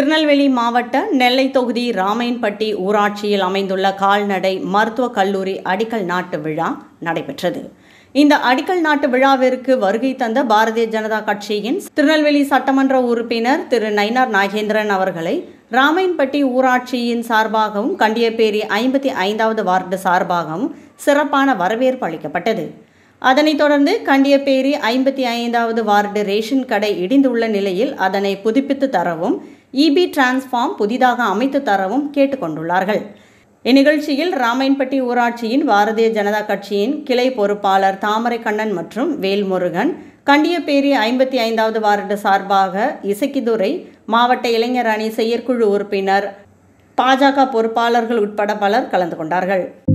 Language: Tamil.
திருநெல்வேலி மாவட்ட நெல்லை தொகுதி ராமையன்பட்டி ஊராட்சியில் அமைந்துள்ள கால்நடை மருத்துவக் கல்லூரி அடிக்கல் நாட்டு விழா நடைபெற்றது இந்த அடிக்கல் நாட்டு விழாவிற்கு வருகை தந்த பாரதிய ஜனதா கட்சியின் திருநெல்வேலி சட்டமன்ற உறுப்பினர் திரு நயினார் நாகேந்திரன் அவர்களை ராமையன்பட்டி ஊராட்சியின் சார்பாகவும் கண்டியப்பேரி ஐம்பத்தி ஐந்தாவது வார்டு சார்பாகவும் சிறப்பான வரவேற்பு அளிக்கப்பட்டது அதனைத் தொடர்ந்து கண்டியப்பேரி ஐம்பத்தி ஐந்தாவது வார்டு ரேஷன் கடை இடிந்துள்ள நிலையில் அதனை புதுப்பித்து தரவும் இபி டிரான்ஸ்ஃபார்ம் புதிதாக அமைத்து தரவும் கேட்டுக்கொண்டுள்ளார்கள் இந்நிகழ்ச்சியில் ராமையன்பட்டி ஊராட்சியின் பாரதிய ஜனதா கட்சியின் கிளை பொறுப்பாளர் தாமரை கண்ணன் மற்றும் வேல்முருகன் கண்டியப்பேரி ஐம்பத்தி ஐந்தாவது வார்டு சார்பாக இசக்கிதுரை மாவட்ட இளைஞர் அணி செயற்குழு உறுப்பினர் பாஜக பொறுப்பாளர்கள் உட்பட பலர் கலந்து கொண்டார்கள்